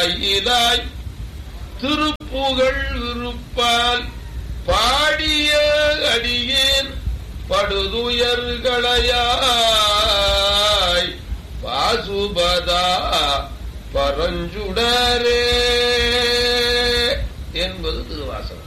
வாயிலாய் திருப்புகழ் விருப்பால் பாடிய அடியேன் படுதுயர்களையாய் பாசுபதா பரஞ்சுடரே என்பது திருவாசகம்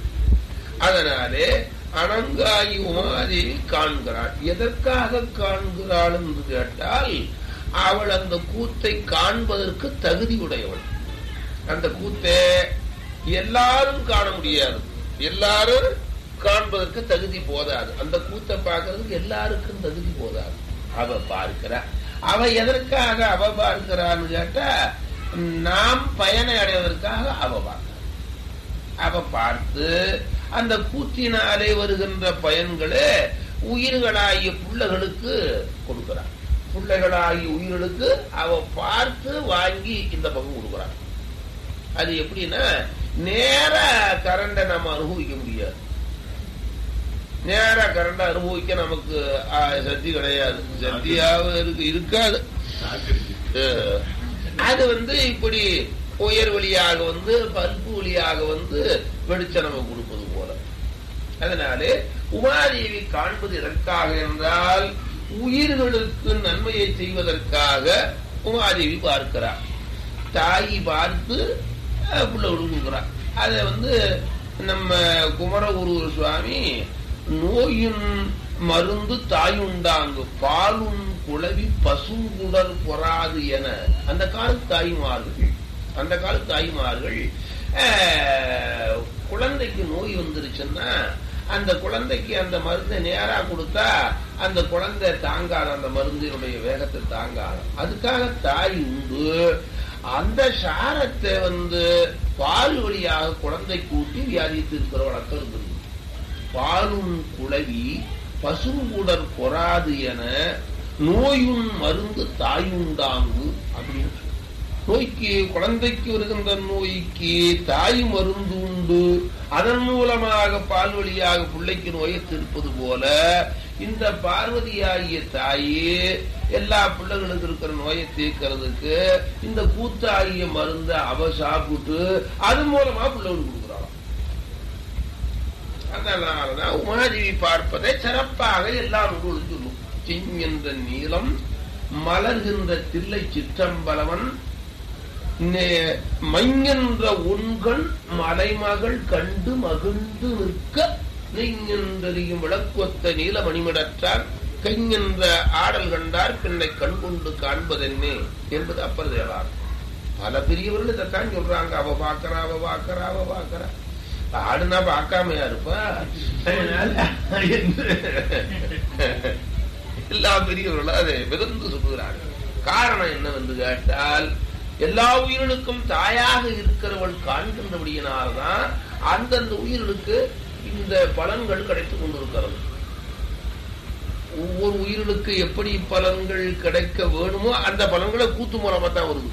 அதனாலே அனங்காயி உமாதேவி காண்கிறாள் எதற்காக காண்கிறாள் என்று கேட்டால் அவள் அந்த கூத்தை காண்பதற்கு தகுதி உடையவள் அந்த கூத்தை எல்லாரும் காண முடியாது எல்லாரும் காண்பதற்கு தகுதி போதாது அந்த கூத்தை பார்க்கறதுக்கு எல்லாருக்கும் தகுதி போதாது அவ பார்க்கிறா அவ எதற்காக அவ பார்க்கிறான்னு கேட்டா நாம் பயனை அடைவதற்காக அவ பார்க்கிறார் அவ பார்த்து அந்த கூத்தினாலே வருகின்ற பயன்களை உயிர்களாகிய பிள்ளைகளுக்கு கொடுக்கிறார் பிள்ளைகளாகிய உயிர்களுக்கு அவ பார்த்து வாங்கி இந்த பக்கம் கொடுக்கிறார் அது எப்படின்னா நேர கரண்டை நம்ம அனுபவிக்க முடியாது நேர கரண்டை அனுபவிக்க நமக்கு ஆ, சக்தி கிடையாது சக்தியாக இருக்கு இருக்காது அஹ், அது வந்து இப்படி உயர் வழியாக வந்து பல்பு வழியாக வந்து வெளிச்சம் நம்ம கொடுப்பது போல அதனாலே உமாதேவி காண்பது எதற்காக என்றால் உயிர்களுக்கு நன்மையை செய்வதற்காக உமாதேவி பார்க்கிறார் தாய் பார்த்து அஹ், புள்ள கொடுக்குறார் அதை வந்து நம்ம குமரகுரு சுவாமி நோயின் மருந்து தாயுண்டாங்கு பாலும் குளவி பசுங்குடர் பொறாது என அந்த காலத்து தாய்மார்கள் அந்த காலத்து தாய்மார்கள் அஹ், குழந்தைக்கு நோய் வந்துருச்சுன்னா அந்த குழந்தைக்கு அந்த மருந்தை நேரா கொடுத்தா அந்த குழந்தை தாங்காது அந்த மருந்தினுடைய வேகத்தை தாங்காது அதுக்காக தாய் உண்டு அந்த சாரத்தை வந்து பால் வழியாக குழந்தை கூட்டி வியாதித்து இருக்கிற வழக்கம் இருந்தது பாலும் குளவி பசுங்குடர் பொறாது என நோயுன் மருந்து தாயுண்டாங்கு அப்படின்னு சொல்லு. நோய்க்கு குழந்தைக்கு வருகின்ற நோய்க்கு தாய் மருந்து உண்டு அதன் மூலமாக பால் வழியாக பிள்ளைக்கு நோயை தீர்ப்பது போல இந்த பார்வதியாகிய தாயே எல்லா பிள்ளைகளுக்கு இருக்கிற நோயை தீர்க்கிறதுக்கு இந்த கூத்தாகிய மருந்தை அவ சாப்பிட்டு அது மூலமா பிள்ளைகளுக்கு கொடுக்குறாளாம் அதனாலதான் உமாதேவி பார்ப்பதை சிறப்பாக எல்லா நூல்களும் சொல்லும் செஞ்சென்ற நீளம் மலர்கின்ற தில்லை சிற்றம்பலவன் நே- மைஞென்ற உண்கண் மலைமகள் கண்டு மகிழ்ந்து நிற்க நெய்ஞென்றறியும் விளக்குவத்த நீல மணிமிடற்றார் கைஞென்ற ஆடல் கண்டார் பின்னை கண்கொண்டு காண்பதென்னே என்பது அப்பர் தேவார் பல பெரியவர்கள் இதைத்தான் சொல்றாங்க அவ பாக்கறா அவ பாக்கறா அவ பாக்கறா ஆடுனா பார்க்காமையா இருப்பா அதனால எல்லா பெரியவர்களும் அதை மிதந்து சொல்லுகிறார்கள் காரணம் என்னவென்று கேட்டால் எல்லா உயிர்களுக்கும் தாயாக இருக்கிறவள் காண்கின்றபடியினால்தான் அந்தந்த உயிர்களுக்கு இந்த பலன்கள் கிடைத்துக் கொண்டிருக்கிறது ஒவ்வொரு உயிர்களுக்கு எப்படி பலன்கள் கிடைக்க வேணுமோ அந்த பலன்களை கூத்து மூலமா தான் வருது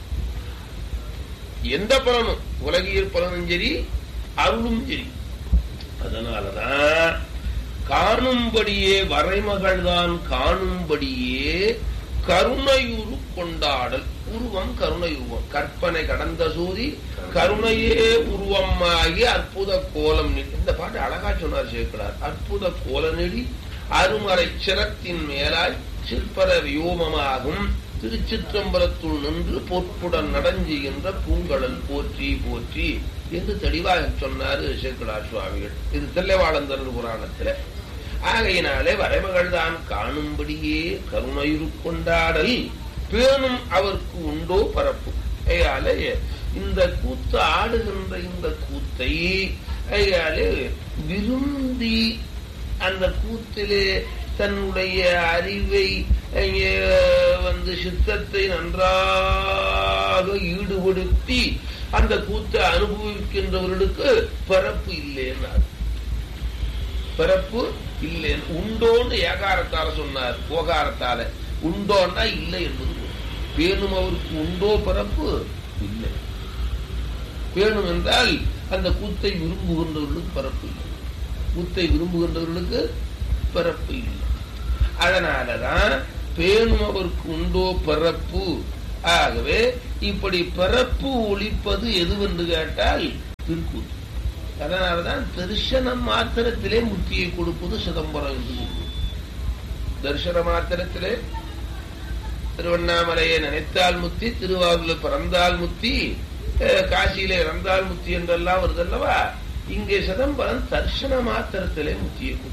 எந்த பலனும் உலகியல் பலனும் சரி அருளும் சரி அதனாலதான் காணும்படியே வரைமகள் தான் காணும்படியே கருணையுரு கொண்டாடல் உருவம் கருணை உருவம் கற்பனை கடந்த சூதி கருணையே உருவமாகி அற்புத கோலம் நெடி இந்த பாட்டு அழகா சொன்னார் சேர்க்கிறார் அற்புத கோல நெடி அருமறை சிரத்தின் மேலாய் சிற்பர வியோமமாகும் திருச்சிற்றம்பலத்துள் நின்று பொற்புடன் நடஞ்சுகின்ற பூங்கடல் போற்றி போற்றி என்று தெளிவாக சொன்னாரு சேக்கடார் சுவாமிகள் இது தில்லைவாழந்தர் புராணத்துல ஆகையினாலே வரைமகள் தான் காணும்படியே கருணையுரு கொண்டாடல் பேணும் அவருக்கு உண்டோ பரப்பு ஐயாலே இந்த கூத்து ஆடுகின்ற இந்த கூத்தை ஐயாலே விரும்பி அந்த கூத்திலே தன்னுடைய அறிவை அஹ், வந்து சித்தத்தை நன்றாக ஈடுபடுத்தி அந்த கூத்தை அனுபவிக்கின்றவர்களுக்கு பிறப்பு இல்லைன்னார் பிறப்பு இல்லை உண்டோன்னு ஏகாரத்தால சொன்னார் ஓகாரத்தால உண்டோன்னா இல்லை என்பது பொருள். பேணும் அவருக்கு உண்டோ பிறப்பு இல்லை பேணும் என்றால் அந்த கூத்தை விரும்புகின்றவர்களுக்கு பிறப்பு இல்லை கூத்தை விரும்புகின்றவர்களுக்கு பிறப்பு இல்லை அதனாலதான் பேணும் அவருக்கு உண்டோ பிறப்பு ஆகவே இப்படி பிறப்பு ஒழிப்பது எதுவென்று கேட்டால் திருக்கூத்து அதனாலதான் தரிசனம் மாத்திரத்திலே முக்தியை கொடுப்பது சிதம்பரம் என்று சொல்லுவோம். தரிசன மாத்திரத்திலே திருவண்ணாமலையை நினைத்தால் முத்தி திருவாரூர்ல பிறந்தால் முத்தி அஹ், காசியில இறந்தால் முத்தி என்றெல்லாம் வருதல்லவா இங்கே சிதம்பரம் தரிசன மாத்திரத்திலே முத்தியை கொடுக்கும்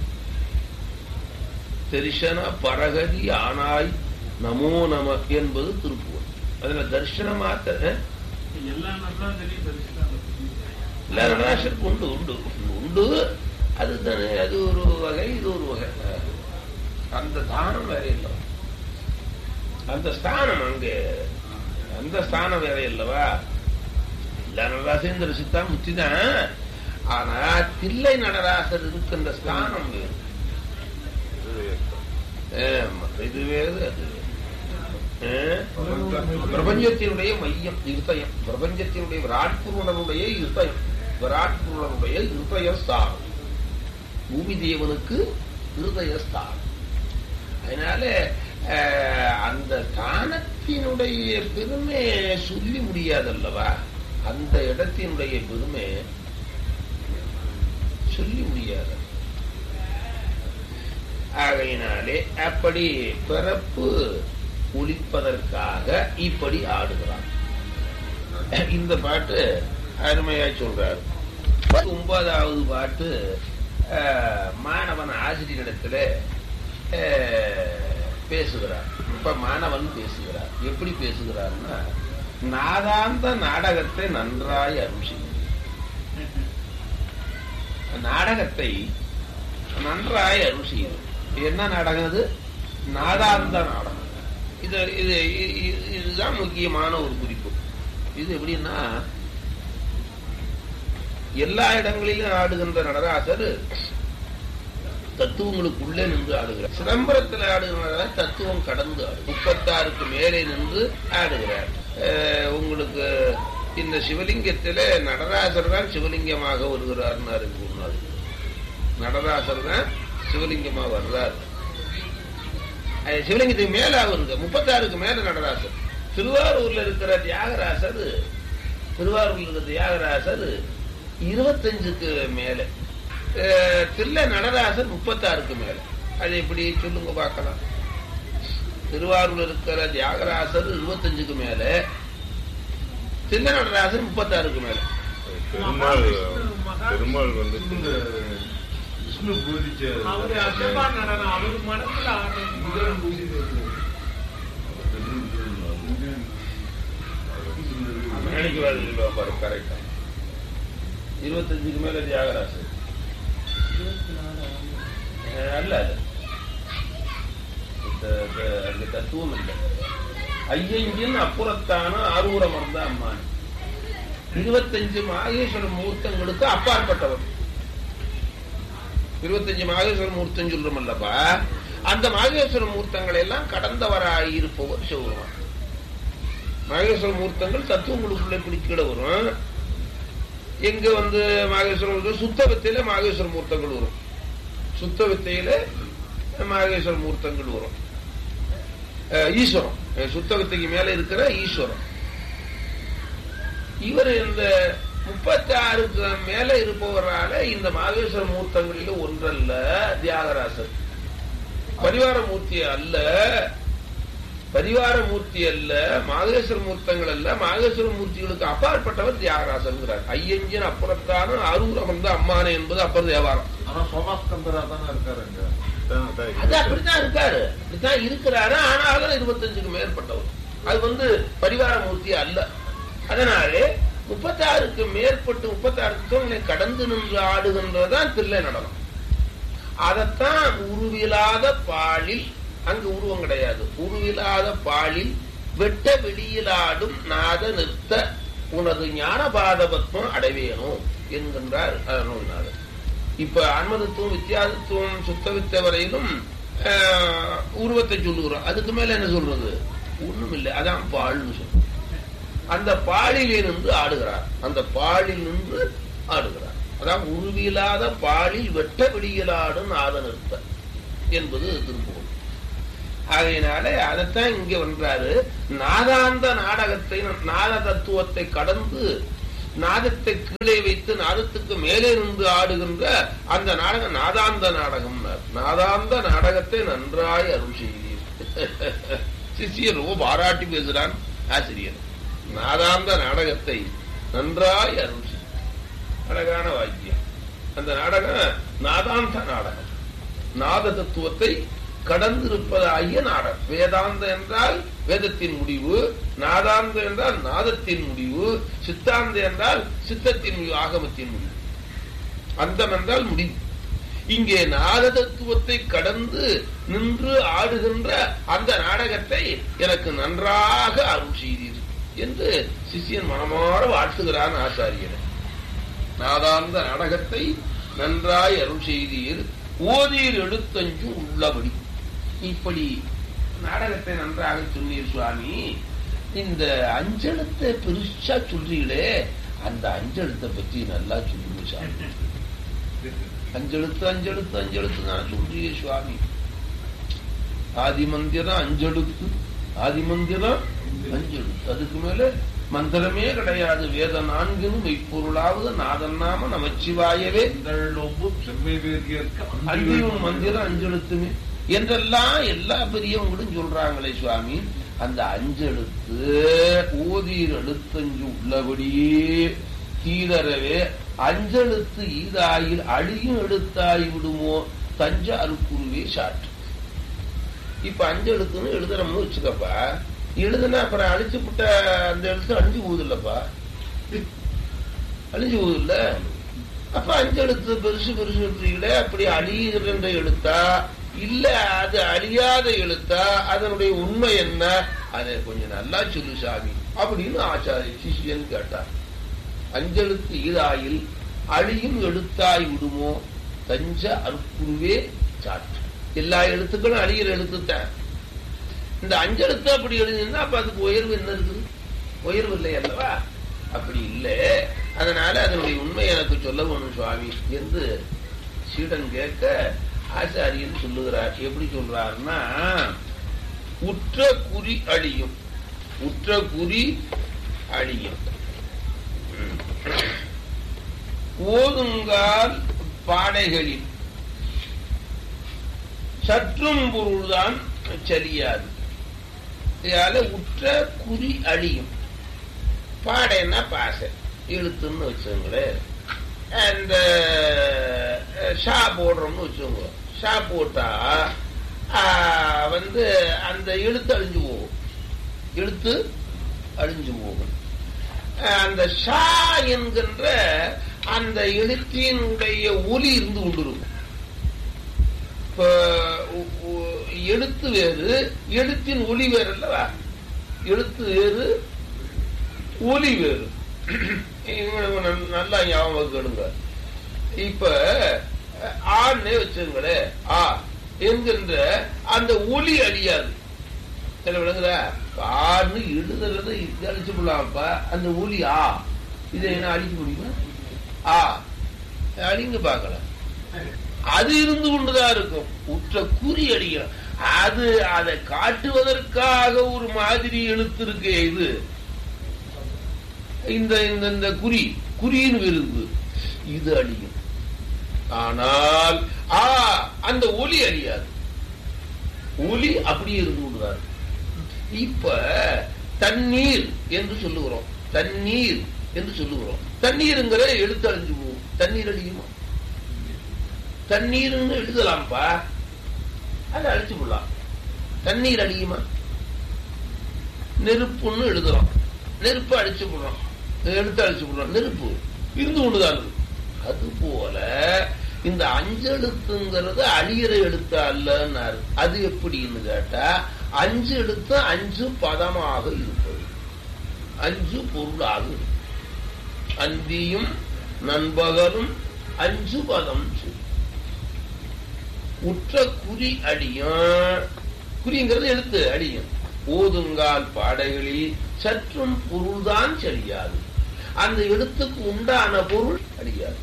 தரிசன பரகதி ஆனாய் நமோ நம என்பது திருப்புவன் அதுல தரிசன மாத்திர எல்லா நாளும் தெரியும் தரிசனம் இல்ல நடராசருக்கு உண்டு உண்டு உண்டு அது தானே அது ஒரு வகை இது ஒரு வகை அந்த தானம் வேற இல்லை அந்த ஸ்தானம் அங்கே அந்த ஸ்தானம் வேற இல்லவா எல்லா நடராசையும் தரிசித்தா முத்திதான் ஆனா தில்லை நடராசர் இருக்கின்ற ஸ்தானம் வேறு ஆமா, இது வேறு அது வேறு. ஆ? பிரபஞ்சத்தினுடைய மையம் இருதயம் பிரபஞ்சத்தினுடைய விராட் புருணனுடைய இருதயம் விராட் புருணனுடைய இருதய ஸ்தானம் பூமி தேவனுக்கு இருதய ஸ்தானம் அதனால அஹ், அந்த ஸ்தானத்தினுடைய பெருமை சொல்லி முடியாதல்லவா அந்த இடத்தினுடைய பெருமை சொல்லி முடியாது ஆகையினாலே அப்படி பிறப்பு ஒழிப்பதற்காக இப்படி ஆடுகிறான் இந்த பாட்டு அருமையா சொல்றார் ஒன்பதாவது பாட்டு அஹ், மாணவன் ஆசிரியரிடத்துல அஹ், பேசுகிறார் இப்ப மாணவன் பேசுகிறார் எப்படி பேசுகிறார்னா நாதாந்த நாடகத்தை நன்றாய் அருள் செய்யும் நாடகத்தை நன்றாய் அருள் செய்யும் என்ன நாடகம் அது நாதாந்த நாடகம் இது இது இ- இ- இதுதான் முக்கியமான ஒரு குறிப்பு இது எப்படின்னா எல்லா இடங்களிலும் ஆடுகின்ற நடராசர் தத்துவங்களுக்குள்ளே நின்று ஆடுகிறார் சிதம்பரத்தில் ஆடுகிற தத்துவம் கடந்து ஆடு முப்பத்தாறுக்கு மேலே நின்று ஆடுகிறார் அஹ் உங்களுக்கு இந்த சிவலிங்கத்தில நடராசர் தான் சிவலிங்கமாக வருகிறார்னாரு சொன்னார் நடராசர் தான் சிவலிங்கமா வர்றார் அது சிவலிங்கத்துக்கு மேல அவருக்கு முப்பத்தாறுக்கு மேல நடராசர் திருவாரூர்ல இருக்கிற தியாகராசர் திருவாரூர்ல இருக்கிற தியாகராசர் இருபத்தஞ்சுக்கு மேல அஹ், தில்லை நடராசர் முப்பத்தாறுக்கு மேல அது எப்படி சொல்லுங்க பார்க்கலாம் திருவாரூர்ல இருக்கிற தியாகராசர் இருபத்தஞ்சுக்கு மேல தில்லை நடராசர் முப்பத்தாறுக்கு மேல பெருமாள் பெருமாள் வந்து விஷ்ணு பூஜிச்சாரு அவரு அசபா நடனம் அவரு மனசுல ஆடுறது நாளைக்கு வருது பாரு கரெக்டா இருபத்தஞ்சுக்கு மேல தியாகராசர் அஹ் அல்ல அது இந்த- இந்த- அந்த தத்துவம் இல்லை ஐயஞ்சின் அப்புறத்தான ஆரூரம் வந்த அம்மான் இருபத்தஞ்சு மாகேஸ்வர மூர்த்தங்களுக்கு அப்பாற்பட்டவர் இருபத்தஞ்சு மாகேஸ்வர மூர்த்தம் சொல்றோம் அல்லப்பா அந்த மாகேஸ்வர மூர்த்தங்களை எல்லாம் கடந்தவராய் இருப்பவர் சிவபெருமான் மாகேஸ்வர மூர்த்தங்கள் தத்துவங்களுக்குள்ளே பிடிக்கிட வரும் எங்க வந்து மாகேஸ்வர மூர்த்தம் சுத்த வித்தையில மாகேஸ்வர மூர்த்தங்கள் வரும் சுத்த வித்தையில மாகேஸ்வர மூர்த்தங்கள் வரும் அஹ் ஈஸ்வரம் அஹ் சுத்த வித்தைக்கு மேல இருக்கிற ஈஸ்வரம் இவர் இந்த முப்பத்தி ஆறுக்கு மேல இருப்பவரால இந்த மாகேஸ்வர மூர்த்தங்களில் ஒன்றல்ல தியாகராசர் பரிவார மூர்த்தி அல்ல பரிவார மூர்த்தி அல்ல மாகேஸ்வர மூர்த்தங்கள் அல்ல மாகேஸ்வர மூர்த்திகளுக்கு அப்பாற்பட்டவர் தியாகராசன்கிறார் ஐயஞ்சின் அப்புறத்தான அரூரம் வந்த அம்மானே என்பது அப்பர் தேவாரம் ஆனா சோமாஸ்கந்தரா தானே இருக்காருங்க அதான், அதான் அது அப்படித்தான் இருக்காரு அப்படித்தான் இருக்கிறாரு ஆனாலும் இருபத்தஞ்சுக்கு மேற்பட்டவர் அது வந்து பரிவார மூர்த்தி அல்ல அதனாலே முப்பத்தாறுக்கு மேற்பட்டு முப்பத்தாறு கடந்து நின்று ஆடுகின்றதுதான் தில்லை நடனம் அதைத்தான் உருவிலாத பாலில் அங்கு உருவம் கிடையாது உருவிலாத பாலில் வெட்ட வெளியிலாடும் நாத நிறுத்த உனது ஞானபாத பத்மம் அடைவேணும் என்கின்றார் அருணநாதர் இப்ப ஆன்மதத்துவம் வித்தியாசத்துவம் சுத்த வித்த வரையிலும் ஆஹ், உருவத்தை சொல்லுகிறோம் அதுக்கு மேல என்ன சொல்றது ஒண்ணும் இல்லை அதான் பால்னு சொல்றோம் அந்த பாலிலே நின்று ஆடுகிறார் அந்த பாலில் நின்று ஆடுகிறார் அதான் உருவிலாத பாலில் வெட்ட வெளியிலாடும் நாத நிறுத்த என்பது திருப்புகழ் ஆகையினாலே அதைத்தான் இங்க பண்றாரு நாதாந்த நாடகத்தை நாத தத்துவத்தை கடந்து நாதத்தை கீழே வைத்து நாதத்துக்கு மேலே நின்று ஆடுகின்ற அந்த நாடகம் நாதாந்த நாடகம் நாதாந்த நாடகத்தை நன்றாய் அருள் செய்தீர் சிஷியர் ரொம்ப பாராட்டி பேசுறான் ஆசிரியர் நாதாந்த நாடகத்தை நன்றாய் அருள் செய்தீர் அழகான வாக்கியம் அந்த நாடகம் நாதாந்த நாடகம் நாத தத்துவத்தை கடந்திருப்பதாகிய நாடகம் வேதாந்த என்றால் வேதத்தின் முடிவு நாதாந்த என்றால் நாதத்தின் முடிவு சித்தாந்த என்றால் சித்தத்தின் முடிவு ஆகமத்தின் முடிவு அந்தம் என்றால் முடிவு இங்கே நாத தத்துவத்தை கடந்து நின்று ஆடுகின்ற அந்த நாடகத்தை எனக்கு நன்றாக அருள் செய்தீர் என்று சிஷியன் மனமாற வாழ்த்துகிறான் ஆச்சாரியனை நாதாந்த நாடகத்தை நன்றாய் அருள் செய்தீர் ஓதீர் எழுத்தஞ்சு உள்ளபடி இப்படி நாடகத்தை நன்றாக சொன்னீர் சுவாமி இந்த அஞ்செழுத்தை பெருசா சொல்றீங்களே அந்த அஞ்செழுத்தை பத்தி நல்லா சொல்லுங்க சாமி அஞ்செழுத்து அஞ்செழுத்து அஞ்செழுத்து நான் சொல்றீங்க சுவாமி ஆதி மந்திரம் அஞ்செழுத்து ஆதி மந்திரம் அஞ்செழுத்து அதுக்கு மேல மந்திரமே கிடையாது வேத நான்கினும் மெய்ப்பொருளாவது நாதன் நாம நமச்சிவாயவே ஒம்பும் செம்மை வேதியர்க்கு அந்தியும் மந்திரம் அஞ்செழுத்துமே என்றெல்லாம் எல்லா பெரியவங்களும் சொல்றாங்களே சுவாமி அந்த அஞ்செழுத்து ஓதீர் எழுத்தஞ்சு உள்ளபடியே தீதரவே அஞ்செழுத்து ஈதாயில் அழியும் எழுத்தாய் விடுமோ தஞ்ச அருக்குருவே சாற்று இப்ப அஞ்செழுத்துன்னு எழுதுறோம்னு வச்சுக்கப்பா எழுதுனா அப்புறம் அழிச்சு விட்ட அந்த எழுத்து அழிஞ்சு போகுதில்லப்பா அழிஞ்சு போகுதில்ல அப்ப அஞ்செழுத்து பெருசு பெருசு எழுத்துகளே அப்படி அழியுகின்ற எழுத்தா இல்ல அது அழியாத எழுத்தா அதனுடைய உண்மை என்ன அதை கொஞ்சம் நல்லா சொல்லு சாமி அப்படின்னு ஆச்சாரிய சிஷியன் கேட்டார் அஞ்செழுத்து ஈதாயில் அழியும் எழுத்தாய் விடுமோ தஞ்ச அற்புருவே சாற்று எல்லா எழுத்துக்களும் அழிகிற எழுத்துத்தான் இந்த அஞ்செழுத்து அப்படி எழுதினா அப்ப அதுக்கு உயர்வு என்ன இருக்குது உயர்வு இல்லை அல்லவா அப்படி இல்லை அதனால அதனுடைய உண்மை எனக்கு சொல்ல வேணும் சுவாமி என்று சீடன் கேட்க ஆச்சாரியன் சொல்லுகிறார் எப்படி சொல்றாருன்னா உற்ற குறி அழியும் உற்ற குறி அழியும் ஓதுங்கால் பாடைகளில் சற்றும் பொருள்தான் சரியாது இதால உற்ற குறி அழியும் பாடைன்னா பாசை எழுத்துன்னு வச்சுங்களேன் அந்த ஷா போடுறோம்னு வச்சுக்கோங்க ஷா போட்டா வந்து அந்த எழுத்து அழிஞ்சு போகும் எழுத்து அழிஞ்சு போகும் அந்த ஷா என்கின்ற அந்த எழுத்தினுடைய ஒலி இருந்து கொண்டிருக்கும் இப்ப எழுத்து வேறு எழுத்தின் ஒலி வேறு அல்லவா எழுத்து வேறு ஒலி வேறு நல்லா ஞாபகம் கேளுங்க இப்ப ஆன்னே வச்சுங்களேன் ஆ என்கின்ற அந்த ஒலி அழியாது விளங்குதா ஆன்னு எழுதுறத அழிச்சு போடலாம்ப்பா அந்த ஒலி ஆ இதை என்ன அழிக்க முடியுமா ஆ அழிங்க பார்க்கலாம் அது இருந்து கொண்டுதான் இருக்கும் உற்ற குறி அடிக்கணும் அது அதை காட்டுவதற்காக ஒரு மாதிரி எழுத்து இருக்கு இது இந்த இந்த இந்த குறி குறியின் விருந்து இது அழியும் ஆனால் ஆ அந்த ஒலி அழியாது ஒலி அப்படியே இருந்து கொண்டுதான் இப்ப தண்ணீர் என்று சொல்லுகிறோம் தண்ணீர் என்று சொல்லுகிறோம் தண்ணீருங்கிற எழுத்து அழிஞ்சு போகும் தண்ணீர் அழியுமா தண்ணீர்னு எழுதலாம்ப்பா அதை அழிச்சு விடலாம் தண்ணீர் அழியுமா நெருப்புன்னு எழுதுறோம் நெருப்பு அழிச்சு விடுறோம் எடுத்து அழிச்சு விடுறோம் நெருப்பு இருந்து கொண்டுதான் அது போல இந்த அஞ்செழுத்துங்கிறது அழியிற எழுத்து அல்லன்னாரு அது எப்படின்னு கேட்டா அஞ்சு எழுத்து அஞ்சு பதமாக இருப்பது அஞ்சு பொருளாக இருக்கும் அந்தியும் நண்பகலும் அஞ்சு பதம் சொல்லி உற்ற குறி அடியும் குறிங்கிறது எழுத்து அடியும் ஓதுங்கால் பாடைகளில் சற்றும் பொருள்தான் சரியாது அந்த எழுத்துக்கு உண்டான பொருள் அழியாது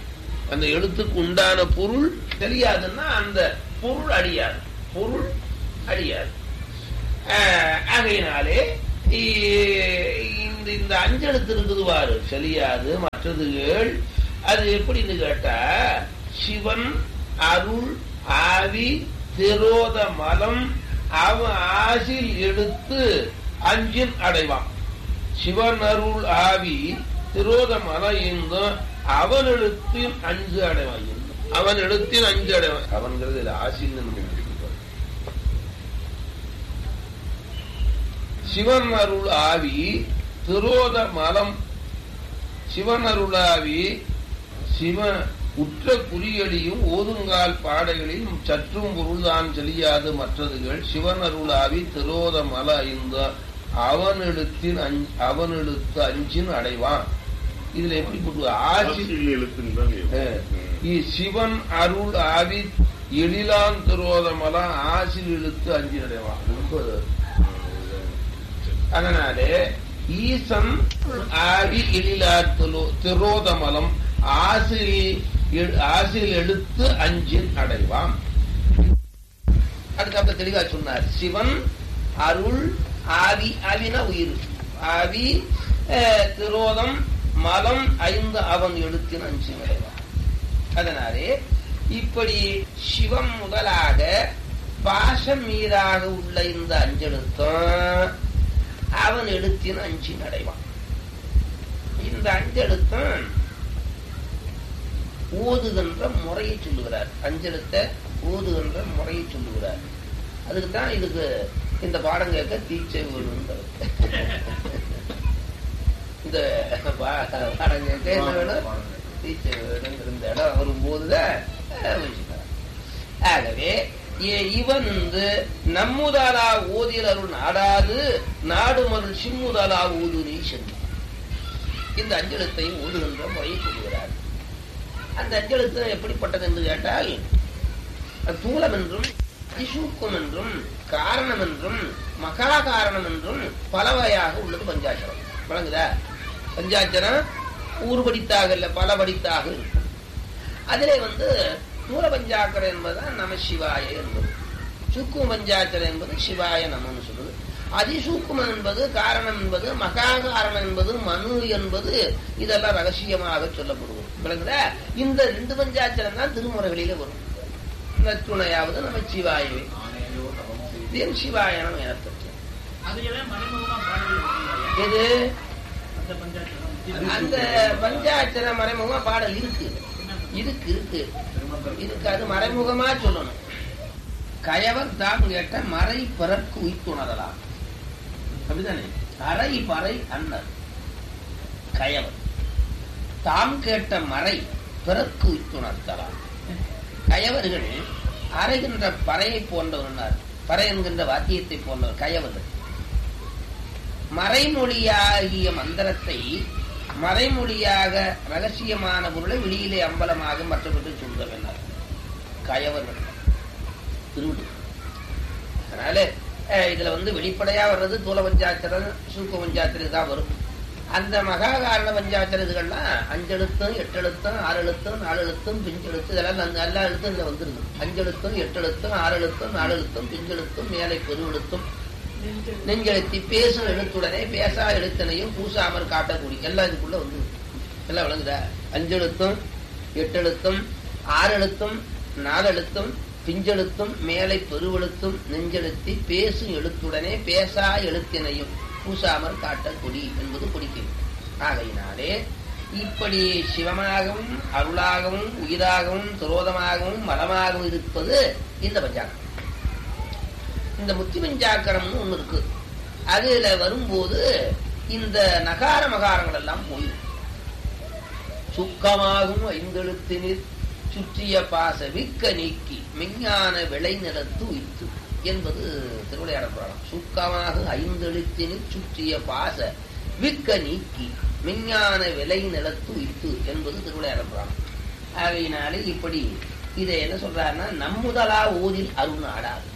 அந்த எழுத்துக்கு உண்டான பொருள் தெரியாதுன்னா அந்த பொருள் அழியாது பொருள் அழியாது ஆஹ், ஆகையினாலே இ- இந்த இந்த அஞ்செழுத்து இருக்குது பாரு செலியாது மற்றதுகள் அது எப்படின்னு கேட்டா சிவன் அருள் ஆவி திரோத மலம் அவன் ஆசில் எடுத்து அஞ்சின் அடைவான் சிவன் அருள் ஆவி திரோத மலம் இருந்தும் அவன் எழுத்தின் அஞ்சு அடைவான் அவன் எழுத்தின் அஞ்சு அடைவான் அவன்கிறது இதுல ஆசின்னு நம்ம எடுத்துக்கிறோம். சிவன் அருள் ஆவி திரோத மலம் சிவன் அருளாவி சிவ உற்ற குறியடியும் ஓதுங்கால் பாடைகளில் சற்றும் பொருள்தான் செலியாது மற்றதுகள் சிவன் அருளாவி திரோத மல ஐந்த அவனெழுத்தின் அஞ்- அவனெழுத்து அஞ்சின் அடைவான் இதுல எப்படி போட்டு ஆசி ஆசிரியர் எழுத்துன்னு தான் அஹ், இ- சிவன் அருள் ஆவி எழிலான் திரோத மல ஆசில் இழுத்து அஞ்சின் அடைவான் ரொம்ப அதனாலே ஈசன் ஆதி எழிலார் திலோ- திரோதமலம் ஆசில் எ- ஆசில் எடுத்து அஞ்சின் அடைவான் அதுக்கப்புறம் தெளிவா சொன்னார் சிவன் அருள் ஆவி ஆவினா உயிர் ஆவி அஹ், திரோதம் மலம் ஐந்து அவன் எழுத்தின் அஞ்சின் அடைவான் அதனாலே இப்படி சிவம் முதலாக பாசம் மீதாக உள்ள இந்த அஞ்செழுத்தும் அவன் எழுத்தின் அஞ்சின் அடைவான் இந்த அஞ்செழுத்தும் ஓதுகின்ற முறையை சொல்லுகிறார் அஞ்செழுத்தை ஓதுகின்ற முறையை சொல்லுகிறார் அதுக்கு தான் இதுக்கு இந்த பாடம் கேட்க தீச்சை வேணுங்கிறது இந்த பா- பாடம் கேட்க என்ன வேணும் தீச்சை வேணுங்கிற இந்த இடம் வரும்போதுதான் அஹ், வச்சுக்கிறார். ஆகவே ஏ- இவன் வந்து நம்முதலா ஓதில் அருள் நாடாது நாடுமருள் சிம்முதலா ஊது நீ சென்று இந்த அஞ்செழுத்தையும் ஓதுகின்ற முறையை சொல்லுகிறார் அந்த அஞ்செழுத்து எப்படிப்பட்டது என்று கேட்டால் அது தூலம் என்றும் அதிசூக்கம் என்றும் காரணம் என்றும் மகா காரணம் என்றும் பலவையாக உள்ளது பஞ்சாட்சரம் வழங்குதா பஞ்சாட்சரம் ஊர்படித்தாக இல்ல பலபடித்தாக இருக்கும் அதிலே வந்து மூல பஞ்சாக்கரம் என்பதுதான் நம சிவாய என்பது சுக்கும் பஞ்சாக்கரம் என்பது சிவாய நமன்னு சொல்லுது அதிசூக்குமம் என்பது காரணம் என்பது மகா காரணம் என்பது மனு என்பது இதெல்லாம் ரகசியமாக சொல்லப்படுவது விளங்குதா இந்த ரெண்டு பஞ்சாட்சரம் தான் திருமுறைகளிலே வரும் நற்றுணையாவது நம சிவாயவே இது என் சிவாயனம் எனப்பட்டு அதுலதான் மறைமுகமா பாடல் இது அந்த பஞ்சாயத்து அந்த பஞ்சாட்சர மறைமுகமா பாடல் இருக்கு இருக்கு இருக்கு இதுக்கு அது மறைமுகமா சொல்லணும் கயவர் தாம் கேட்ட மறை பிறக்கு உய்த்துணரலாம் அப்படிதானே அறை பறை அன்னர் கயவர் தாம் கேட்ட மறை பிறக்கு உய்த்துணர்த்தலாம் கயவர்கள் அறைகின்ற பறையை போன்றவர் பறை என்கின்ற வாத்தியத்தை போன்றவர் கயவர்கள் மறைமொழியாகிய மந்திரத்தை மறைமொழியாக ரகசியமான பொருளை வெளியிலே அம்பலமாக மற்றவர்கள் சொல்ல வேண்டாம் கயவர்கள் திருவிடு அதனால அஹ், இதுல வந்து வெளிப்படையா வர்றது தூல பஞ்சாச்சரம் சூக்க பஞ்சாச்சரம் தான் வரும் அந்த மகா காரண பஞ்சாச்சர இதுகள்லாம் அஞ்செழுத்தும் எட்டெழுத்தும் ஆறு எழுத்தும் நாலு எழுத்தும் பிஞ்செழுத்து இதெல்லாம் அந்த எல்லா எழுத்தும் இதுல வந்துருது அஞ்செழுத்தும் எட்டெழுத்தும் ஆறு எழுத்தும் நாலு எழுத்தும் பிஞ்செழுத்தும் மேலை பெருவெழுத்தும் நெஞ்செழுத்தி பேசும் எழுத்துடனே பேசா எழுத்தனையும் பூசாமற் காட்டக்கூடிய எல்லாம் இதுக்குள்ள வந்து எல்லாம் விளங்குதா அஞ்செழுத்தும் எட்டெழுத்தும் ஆறு எழுத்தும் நாலு எழுத்தும் பிஞ்செழுத்தும் மேலை பெருவெழுத்தும் நெஞ்செழுத்தி பேசும் எழுத்துடனே பேசா எழுத்தினையும் பூசாமற் காட்ட கொடி என்பது கொடிக்கிறது ஆகையினாலே இப்படி சிவமாகவும் அருளாகவும் உயிராகவும் துரோதமாகவும் மலமாகவும் இருப்பது இந்த பஞ்சாங்கம் இந்த முத்தி பஞ்சாக்கரம்னு ஒண்ணு இருக்கு அதுல வரும்போது இந்த நகார மகாரங்கள் எல்லாம் போயிடும் சுக்கமாகும் ஐந்தெழுத்தினில் சுற்றிய பாச விக்க நீக்கி மெஞ்ஞான விளை நிலத்து உய்த்து என்பது திருவிளையாட புராணம் சுக்கமாக ஐந்தெழுத்தினில் சுற்றிய பாச விக்க நீக்கி மெஞ்ஞான விளை நிலத்து உய்த்து என்பது திருவிளையாட புராணம் ஆகையினாலே இப்படி இதை என்ன சொல்றாருன்னா நம்முதலா ஓதில் அருண் ஆடாது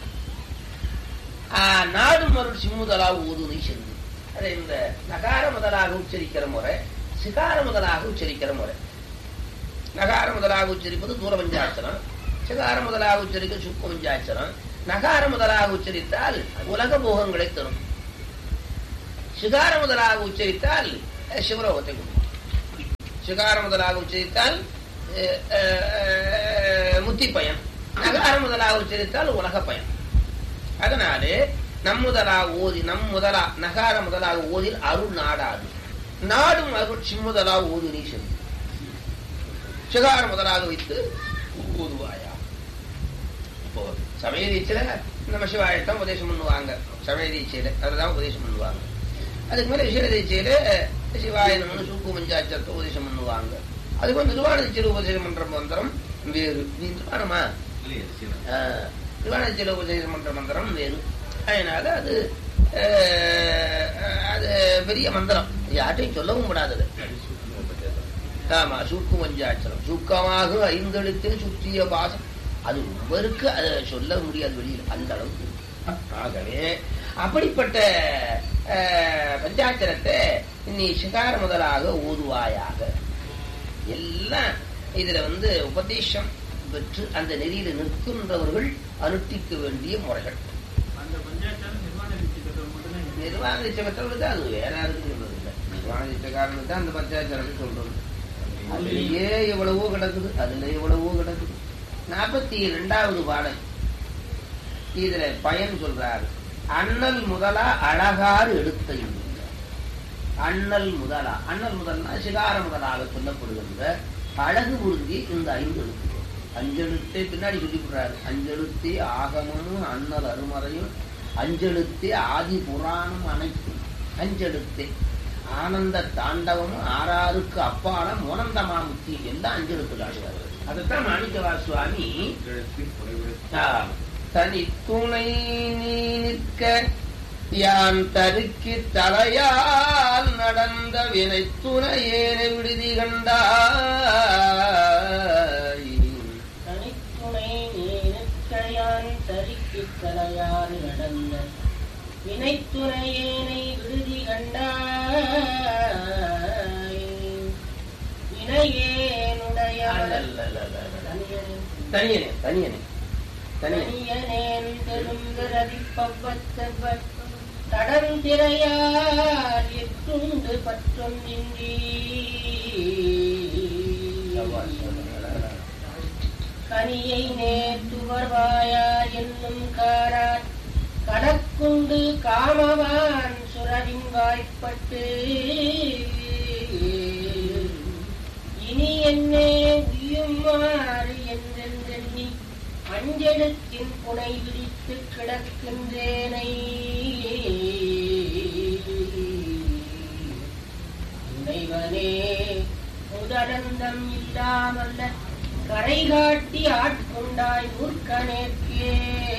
ஆஹ், நாடு மருள் சிம்முதலா ஊதுனை சென்று அதை இந்த நகார முதலாக உச்சரிக்கிற முறை சிகார முதலாக உச்சரிக்கிற முறை நகார முதலாக உச்சரிப்பது தூர பஞ்சாட்சரம் சிகார முதலாக உச்சரிக்க சுக்க பஞ்சாட்சரம் நகார முதலாக உச்சரித்தால் உலக போகங்களை தரும் சிகார முதலாக உச்சரித்தால் அஹ், சிவலோகத்தை கொடுக்கும் சிகார முதலாக உச்சரித்தால் அஹ், அஹ், முத்தி பயன் நகார முதலாக உச்சரித்தால் உலக பயன் அதனாலே நம் முதலாக ஓதி நம் முதலா நகார முதலாக ஓதில் அருள் நாடாது நாடும் அருள் சிம்முதலாக ஓது நீ செல் சிகார முதலாக வைத்து ஓதுவாயா இப்போ சமய தீட்சையில நம்ம சிவாயத்தான் உபதேசம் பண்ணுவாங்க சமய தீட்சையில அதுதான் உபதேசம் பண்ணுவாங்க அதுக்கு மேல விசேட தீட்சையில சிவாயனம்னு சூக்கு பஞ்சாட்சத்தை உபதேசம் பண்ணுவாங்க அதுக்கு வந்து நிர்வாண தீட்சையில உபதேசம் பண்ற மந்திரம் வேறு நீ நிர்வாணமா திருவாணத்தில் உபதேசம் பண்ற மந்திரம் வேறு அதனால அது அஹ், அது பெரிய மந்திரம் யார்ட்டையும் சொல்லவும் கூடாது ஆமா சூக்கு பஞ்சாட்சரம் சூக்கமாக ஐந்தெழுத்தில் சுற்றிய பாசம் அது ஒவ்வொருக்கு அதை சொல்ல முடியாது வெளியில் அந்த அளவுக்கு ஆகவே அப்படிப்பட்ட அஹ், பஞ்சாட்சரத்தை நீ சிகார முதலாக ஓதுவாயாக எல்லாம் இதுல வந்து உபதேசம் பெற்று அந்த நெறியில நிற்கின்றவர்கள் அனுஷ்டிக்க வேண்டிய முறைகள் அந்த பஞ்சாயத்தாலும் நிர்வாண நிச்சயத்தை மட்டும்தான் இங்க நிர்வாக நிச்சயமற்றவர்களுக்கு அது வேற யாருக்கும் சொல்றது இல்லை நிர்வாக நிச்சயக்காரனுக்கு தான் அந்த பஞ்சாயத்து சொல்றது அதுலயே எவ்வளவோ கிடக்குது அதுல எவ்வளவோ கிடக்குது நாற்பத்தி இரண்டாவது பாடல் இதுல பயன் சொல்றாரு அண்ணல் முதலா அழகாறு எடுத்த என்கிறார். அண்ணல் முதலா அண்ணல் முதல்னா சிகார முதலாக சொல்லப்படுகின்ற அழகு உறுதி இந்த ஐந்து எழுத்து அஞ்செழுத்தே பின்னாடி சொல்லிவிடுறாரு அஞ்செழுத்தே ஆகமமும் அண்ணல் அருமறையும் அஞ்செழுத்தே ஆதி புராணம் அனைத்தும் அஞ்செழுத்தே ஆனந்த தாண்டவமும் ஆறாருக்கு அப்பால மோனந்தமா முத்தி எல்லாம் அஞ்செழுத்துல ஆடுவார் அதைத்தான் மாணிக்கவா சுவாமி ஆம். தனி துணை நீ நிற்க யான் தருக்கி தலையால் நடந்த வினை துணையேனை விடுதி கண்டாய் தனித்துணை நீனுக்கையான் தரிக்குத் தலையால் நடந்த வினைத்துணையேனை விடுதி கண்டாய் வினையேனுடைய தனியனே தனியனே தனியனே தனியனே தனியனேன் பெருந்திரதிப்பவத்தவர் தடந்திரையால் எட்டுண்டு பற்றொன்றின்றி கனியை நேற்றுவர்வாயா என்னும் காரான் கணக்குண்டு காமவான் சுரவின் வாய்ப்பட்டு இனி என்னே உய்யுமாறு என்றென்றெண்ணி அஞ்செழுத்தின் புனை விரித்து கிடக்கின்றேனை இறைவனே முதலந்தம் இல்லாமல்ல கரை காட்டி ஆட்கொண்டாய் மூர்க்கனேற்கே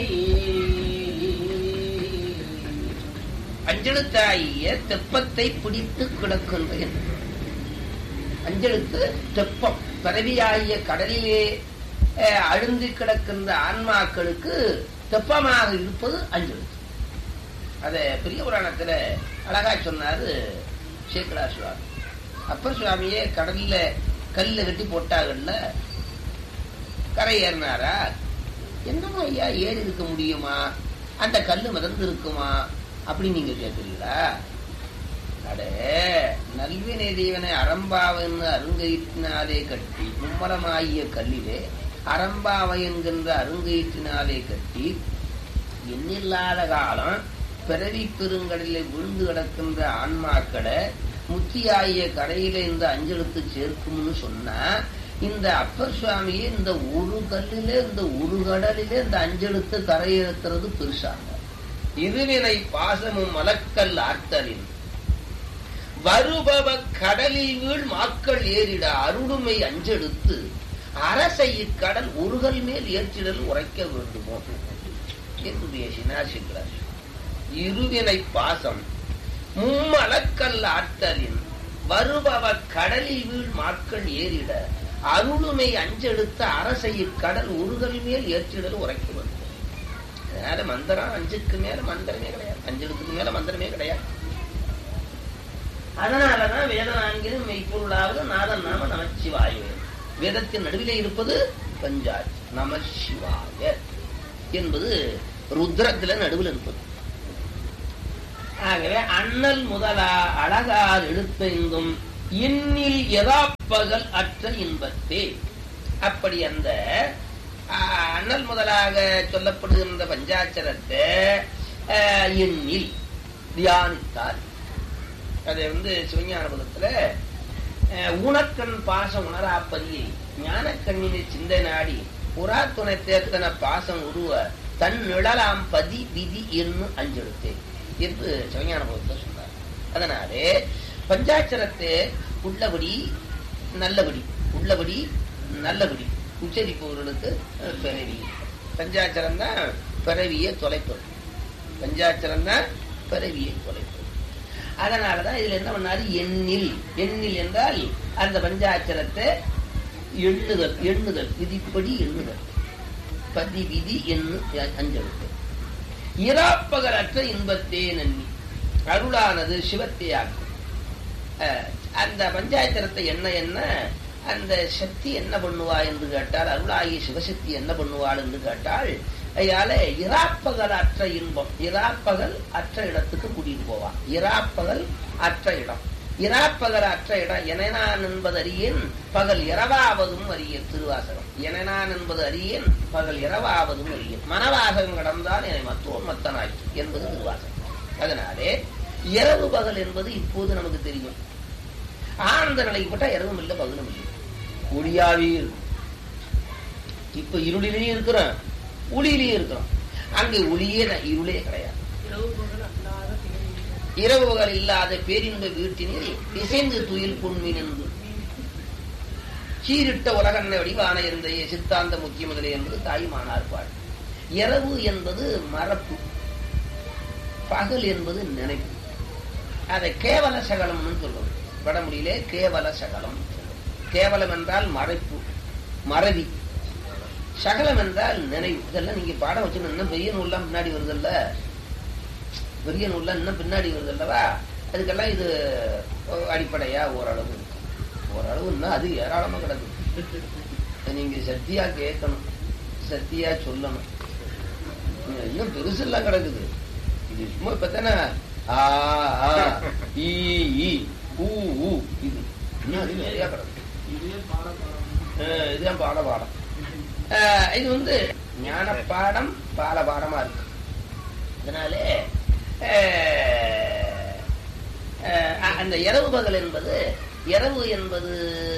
அஞ்செழுத்தாகிய தெப்பத்தை பிடித்து கிடக்கின்றேன் அஞ்செழுத்து தெப்பம் பிறவியாகிய கடலிலே அஹ், அழுந்தி கிடக்கின்ற ஆன்மாக்களுக்கு தெப்பமாக இருப்பது அஞ்செழுத்து அத பெரிய புராணத்துல அழகா சொன்னாரு சேக்கடா சுவாமி அப்பர் சுவாமியே கடல்ல கல்ல கட்டி போட்டாங்கல்ல கரை ஏறினாரா என்னமோ ஐயா ஏறி இருக்க முடியுமா அந்த கல்லு மிதந்து இருக்குமா அப்படின்னு நீங்க கேட்குறீங்களா அட நல்வினை தேவனை அறம்பாவன்னு அருங்கயிற்றினாலே கட்டி மும்மரமாகிய கல்லிலே அறம்பாவை என்கின்ற அருங்கயிற்றினாலே கட்டி எண்ணில்லாத காலம் பிறவி பெருங்கடலில் விழுந்து கிடக்கின்ற ஆன்மாக்களை முத்தியாகிய கரையில இந்த அஞ்செழுத்து சேர்க்கும்னு சொன்னா இந்த அப்பர் சுவாமியே இந்த ஒரு கல்லிலே இந்த ஒரு கடலிலே இந்த அஞ்செழுத்து கரையேற்றுறது பெருசாங்க இருவினை பாசமும் மலக்கல் ஆர்த்தலின் வருபவ கடலில் வீழ் மாக்கள் ஏறிட அருளுமை அஞ்செடுத்து அரசை இக்கடல் ஒருகல் மேல் ஏற்றிடல் உரைக்க வேண்டுமோ என்று பேசினார் சிங்கராஜ் இருவினை பாசம் மும்மலக்கல் ஆற்றலின் வருபவ கடலில் வீழ் மாக்கள் ஏறிட அருளுமை அஞ்செடுத்த அரசை இக்கடல் ஒருகல் மேல் ஏற்றிடல் உரைக்க வேண்டும் அதனால மந்திரம் அஞ்சுக்கு மேல மந்திரமே கிடையாது அஞ்செழுத்துக்கு மேல மந்திரமே கிடையாது அதனாலதான் வேதனாங்கிலும் மெய்ப்பொருளாவது நாதன் நாம நமச்சிவாய வேதத்தின் நடுவிலே இருப்பது பஞ்சாட்சி நம சிவாய என்பது ருத்ரத்துல நடுவில் இருப்பது ஆகவே அண்ணல் முதலா அழகால் எழுத்தைந்தும் இன்னில் எதாப்பகல் அற்ற இன்பத்தே அப்படி அந்த ஆ, அண்ணல் முதலாக சொல்லப்படுகின்ற பஞ்சாட்சரத்தை ஆ, எண்ணில் தியானித்தார் அதை வந்து சிவஞான பதத்துல அஹ், ஊனக்கண் பாசம் உணராப்பதியை ஞானக்கண்ணினை சிந்தை நாடி புறா துணை தேர்த்தன பாசம் உருவ தன் நிழலாம் பதி விதி என்று அஞ்செடுத்தேன் என்று சிவஞான பதத்தை சொன்னார் அதனாலே பஞ்சாட்சரத்தை உள்ளபடி நல்லபடி உள்ளபடி நல்லபடி உச்சரிப்பவர்களுக்கு அஹ், பிறவி பஞ்சாட்சரம் தான் பிறவியை தொலைப்பது பஞ்சாட்சரம் தான் பிறவியை தொலைப்பது அதனாலதான் இதுல என்ன பண்ணாரு எண்ணில் எண்ணில் என்றால் அந்த பஞ்சாட்சரத்தை எண்ணுதல் எண்ணுதல் விதிப்படி எண்ணுதல் பதி விதி எண்ணு அஞ்செழுத்து இராப்பகலற்ற இன்பத்தே நன்னி அருளானது சிவத்தையாக்கும் அஹ், அந்த பஞ்சாயத்திரத்தை என்ன என்ன அந்த சக்தி என்ன பண்ணுவா என்று கேட்டால் அருளாகிய சிவசக்தி என்ன பண்ணுவாள் என்று கேட்டால் அதால இராப்பகல் அற்ற இன்பம் இராப்பகல் அற்ற இடத்துக்கு கூட்டிட்டு போவான் இராப்பகல் அற்ற இடம் இராப்பகல் அற்ற இடம் எனனான் என்பது அறியேன் பகல் இரவாவதும் அறியேன் திருவாசகம் எனனான் என்பது அறியேன் பகல் இரவாவதும் அறியேன் மனவாசகம் கடந்தால் என்னை மத்தோன் மத்தனாய் என்பது திருவாசகம் அதனாலே இரவு பகல் என்பது இப்போது நமக்கு தெரியும் ஆனந்த நிலைப்பட்டா இரவும் இல்லை பகலும் இல்லை ஒளியாவே இருக்கும் இப்ப இருளிலேயும் இருக்கிறோம் ஒளியிலேயும் இருக்கிறோம் அங்கே ஒளியே ந- இருளே கிடையாது இரவு பகல் அல்லாத பேரின்பம். இரவு பகல் இல்லாத பேரின்ப வீட்டினில் இசைந்து துயில் பொன்மின் என்று சீரிட்ட உலகன்ன வடிவான இருந்த சித்தாந்த முக்கிய முதலே என்பது தாய்மானார் பாடு இரவு என்பது மரப்பு பகல் என்பது நினைப்பு அதை கேவல சகலம்னு சொல்லுவோம் வடமொழியிலே கேவல சகலம் கேவலம் என்றால் மறைப்பு மறதி சகலம் என்றால் நினைவு இதெல்லாம் நீங்க பாடம் வச்சு இன்னும் பெரிய நூல்லாம் பின்னாடி வருதல்ல பெரிய நூல்லாம் இன்னும் பின்னாடி வருது அல்லவா அதுக்கெல்லாம் இது அடிப்படையா ஓரளவு இருக்கு. ஓரளவு இன்னும் அது ஏராளமா கிடக்கு நீங்க சத்தியா கேட்கணும் சத்தியா சொல்லணும் இன்னும் இன்னும் பெருசெல்லாம் கிடக்குது இது சும்மா இப்பத்தானே ஆ ஆ ஈ ஈ ஊ ஊ இது இன்னும் அது நிறைய கிடக்கு இதுவே பாடப்பாடம் அஹ் இதுதான் பாட பாடம் அஹ் இது வந்து ஞான பாடம் பால பாடமா இருக்கு அதனாலே அஹ், அஹ், அந்த இரவு பகல் என்பது இரவு என்பது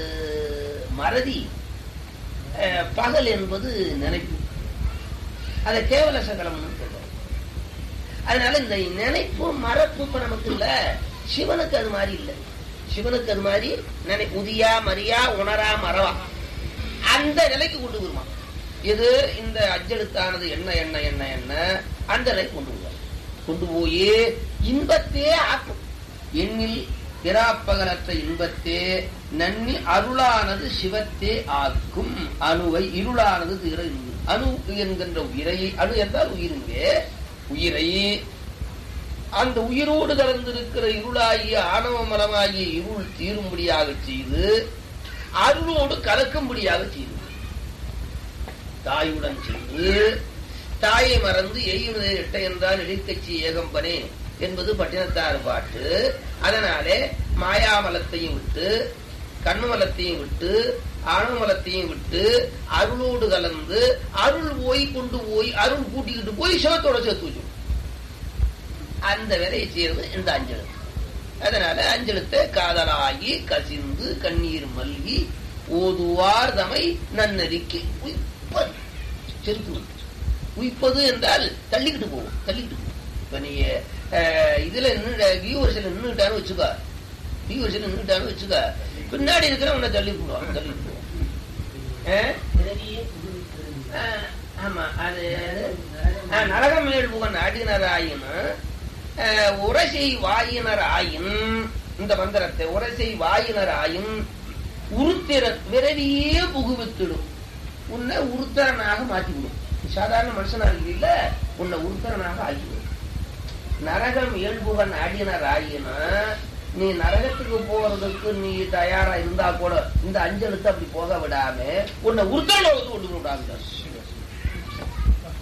மறதி அஹ், பகல் என்பது நினைப்பு அதை கேவல சகலம்னு சொல்றோம் அதனால இந்த நினைப்பு மறப்பு இப்ப நமக்கு இல்ல சிவனுக்கு அது மாதிரி இல்ல சிவனுக்கு அது மாதிரி நினை உதியா மரியா உணரா மறவா அந்த நிலைக்கு கொண்டு வருமா இது இந்த அஞ்செழுத்தானது என்ன என்ன என்ன என்ன அந்த நிலைக்கு கொண்டு வருவார் கொண்டு போய் இன்பத்தே ஆக்கும் எண்ணில் பிறாப்பகலற்ற இன்பத்தே நன்னி அருளானது சிவத்தே ஆக்கும் அணுவை இருளானது திற அணு என்கின்ற உயிரை அணு என்றால் உயிருங்கே உயிரை அந்த உயிரோடு கலந்திருக்கிற இருளாகிய ஆணவ மலமாகிய இருள் தீரும்படியாக செய்து அருளோடு கலக்கும்படியாக செய்து தாயுடன் சென்று தாயை மறந்து எய்யுனதை எட்ட என்றால் இடைக்கட்சி ஏகம்பனே என்பது பட்டினத்தார் பாட்டு அதனாலே மாயாமலத்தையும் விட்டு கண்ணுமலத்தையும் விட்டு ஆணவமலத்தையும் விட்டு அருளோடு கலந்து அருள் போய் கொண்டு போய் அருள் கூட்டிக்கிட்டு போய் சிவத்தோட சேர்த்து வச்சு அந்த வேலையை செய்யறது இந்த அஞ்சலு அதனால அஞ்சலத்தை காதலாகி கசிந்து கண்ணீர் மல்கி ஓதுவார் தமை நன்னறிக்கு உய்ப்பது செலுத்து உய்ப்பது என்றால் தள்ளிக்கிட்டு போகும் தள்ளிக்கிட்டு போகும் இப்ப நீ அஹ், இதுல நின்று வியூவர்ஸ்ல நின்றுட்டான்னு வச்சுக்கோ வியூவர்ஸ்ல நின்றுட்டான்னு வச்சுக்கோ பின்னாடி இருக்கிற உன்னை தள்ளி போடுவான் தள்ளி போடுவான் அஹ்? பிறவியே புகுவிக்கிறது. அஹ், ஆமா அது அஹ், நரகம் மேல் புகன் ஆடினராயின் அஹ், உரசை வாயினர் ஆயின் இந்த மந்திரத்தை உரசை வாயினர் ஆயின் உருத்திர விரவியே புகுவித்திடும் உன்னை உருத்தரனாக மாற்றிவிடும் சாதாரண மனுஷனா இல்ல உன்னை உருத்தரனாக ஆக்கிவிடும் நரகம் இயல்புகன் ஆடினர் ஆயின நீ நரகத்துக்கு போறதுக்கு நீ தயாரா இருந்தா கூட இந்த அஞ்சலுக்கு அப்படி போக விடாம உன்னை உருத்தரனை வந்து கொண்டு விடாங்க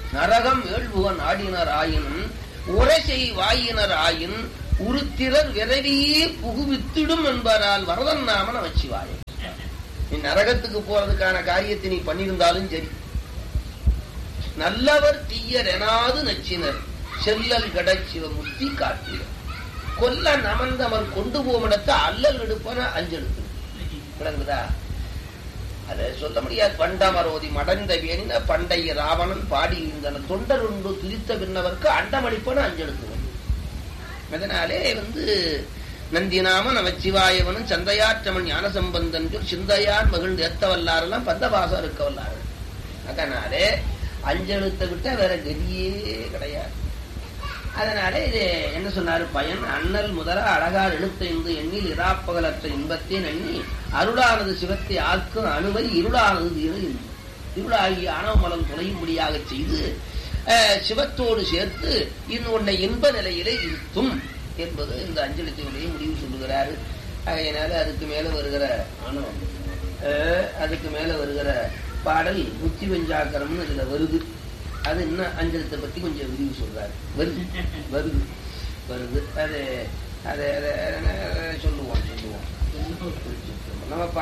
நரகம் ஏழ்புகன் ஆடினர் ஆயினும் உரைசை வாயினர் ஆயின் உருத்திரர் விரைவியே புகுவித்திடும் என்பதால் வரதன் நாம நமச்சிவாயம் நீ நரகத்துக்கு போறதுக்கான காரியத்தை நீ பண்ணியிருந்தாலும் சரி நல்லவர் தீயர் எனாது நச்சினர் செல்லல் கடச்சிவமுத்தி காட்டினர் கொல்ல நமந்தவர் கொண்டு போமிடத்த அல்லல் எடுப்பன அஞ்செடுத்து விளங்குதா அதை சொல்ல முடியாது பண்டமரோதி மடந்த வேணின பண்டைய ராவணன் பாடியிருந்தன தொண்டர் உண்டு துரித்த பின்னவர்க்கு அண்டமளிப்பன அஞ்செடுத்து அதனாலே வந்து நந்தினாம நமச்சிவாயவனும் சந்தையாற்றமன் ஞானசம்பந்தன் சொல் சிந்தையார் மகிழ்ந்து ஏத்த வல்லாரெல்லாம் பந்தபாசம் இருக்க வல்லார்கள் அதனாலே அஞ்செழுத்தை விட்டா வேற கதியே கிடையாது அதனால இது என்ன சொன்னாரு பயன் அண்ணல் முதல அழகார் எழுத்தைந்து எண்ணில் இராப்பகலற்ற இன்பத்தை எண்ணி அருளானது சிவத்தை ஆக்கும் அணுவை இருளானது தீர இன்பம் இருளாகிய ஆணவமலம் துளையும்படியாக செய்து அஹ், சிவத்தோடு சேர்த்து இன்னும் உன்னை இன்ப நிலையிலே இருத்தும் என்பது இந்த அஞ்சலித்தினுடைய முடிவு சொல்லுகிறாரு அதனால அதுக்கு மேல வருகிற அஹ், அதுக்கு மேல வருகிற பாடல் புத்தி வெஞ்சாக்கரம்னு இதுல வருது அது இன்னும் அஞ்சலத்தை பத்தி கொஞ்சம் விரிவு சொல்றாரு வருது வருது வருது அது அதை அதை சொல்லுவோம் சொல்லுவோம் நம்ம